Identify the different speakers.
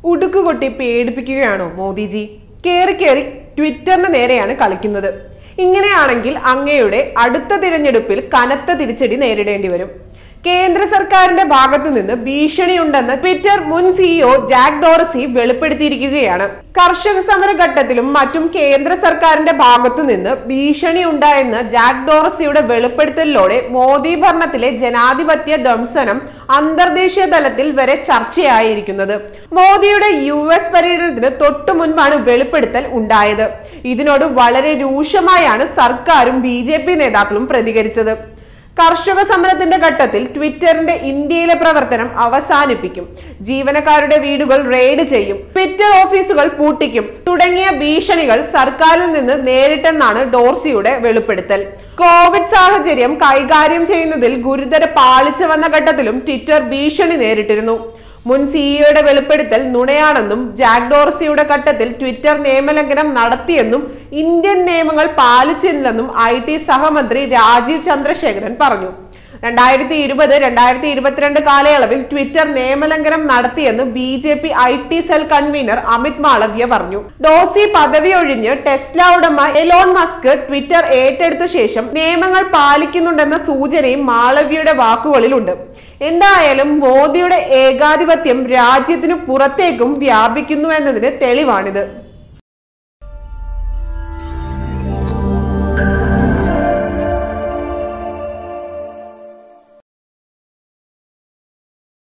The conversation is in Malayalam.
Speaker 1: ഉടുക്കുകൊട്ടി പേടിപ്പിക്കുകയാണോ മോദിജി കേറി കേറി ട്വിറ്ററിന് നേരെയാണ് കളിക്കുന്നത് ഇങ്ങനെയാണെങ്കിൽ അങ്ങയുടെ അടുത്ത തിരഞ്ഞെടുപ്പിൽ കനത്ത തിരിച്ചടി നേരിടേണ്ടി വരും കേന്ദ്ര സർക്കാരിന്റെ ഭാഗത്തു നിന്ന് ഭീഷണിയുണ്ടെന്ന് ട്വിറ്റർ മുൻ സിഇഒ ജാക്ക് ഡോറസി വെളിപ്പെടുത്തിയിരിക്കുകയാണ് കർഷക സമര ഘട്ടത്തിലും മറ്റും കേന്ദ്ര സർക്കാരിന്റെ ഭാഗത്തു നിന്ന് ഭീഷണി ഉണ്ടായെന്ന് ജാക്ക് ഡോറസിയുടെ വെളിപ്പെടുത്തലിലൂടെ മോദി ഭരണത്തിലെ ജനാധിപത്യ ധ്വംസനം അന്തർദേശീയ തലത്തിൽ വരെ ചർച്ചയായിരിക്കുന്നത് മോദിയുടെ യു എസ് പര്യടനത്തിന് തൊട്ടു മുൻപാണ് വെളിപ്പെടുത്തൽ ഉണ്ടായത് ഇതിനോട് വളരെ രൂക്ഷമായാണ് സർക്കാരും ബി നേതാക്കളും പ്രതികരിച്ചത് കർഷക സമരത്തിന്റെ ഘട്ടത്തിൽ ട്വിറ്ററിന്റെ ഇന്ത്യയിലെ പ്രവർത്തനം അവസാനിപ്പിക്കും ജീവനക്കാരുടെ വീടുകൾ റെയ്ഡ് ചെയ്യും ട്വിറ്റർ ഓഫീസുകൾ പൂട്ടിക്കും തുടങ്ങിയ ഭീഷണികൾ സർക്കാരിൽ നിന്ന് നേരിട്ടെന്നാണ് ഡോർസിയുടെ വെളിപ്പെടുത്തൽ കോവിഡ് സാഹചര്യം കൈകാര്യം ചെയ്യുന്നതിൽ ഗുരുതര പാളിച്ച വന്ന ഘട്ടത്തിലും ട്വിറ്റർ ഭീഷണി നേരിട്ടിരുന്നു മുൻ സിഇഒയുടെ വെളിപ്പെടുത്തൽ നുണയാണെന്നും ജാക്ക് ഡോർസിയുടെ ഘട്ടത്തിൽ ട്വിറ്റർ നിയമലംഘനം നടത്തിയെന്നും ഇന്ത്യൻ നിയമങ്ങൾ പാലിച്ചില്ലെന്നും ഐ ടി സഹമന്ത്രി രാജീവ് ചന്ദ്രശേഖരൻ പറഞ്ഞു രണ്ടായിരത്തി ഇരുപത് രണ്ടായിരത്തി ഇരുപത്തിരണ്ട് കാലയളവിൽ ട്വിറ്റർ നിയമലംഘനം നടത്തിയെന്ന് B J P I T cell convener Amit Malviya പറഞ്ഞു ഡോസി പദവി ഒഴിഞ്ഞ് ടെസ്ല ഉടമ എലോൺ മസ്ക് ട്വിറ്റർ ഏറ്റെടുത്ത ശേഷം നിയമങ്ങൾ പാലിക്കുന്നുണ്ടെന്ന സൂചനയും മാളവ്യയുടെ വാക്കുകളിലുണ്ട് എന്തായാലും മോദിയുടെ ഏകാധിപത്യം രാജ്യത്തിനു പുറത്തേക്കും വ്യാപിക്കുന്നു എന്നതിന് തെളിവാണിത്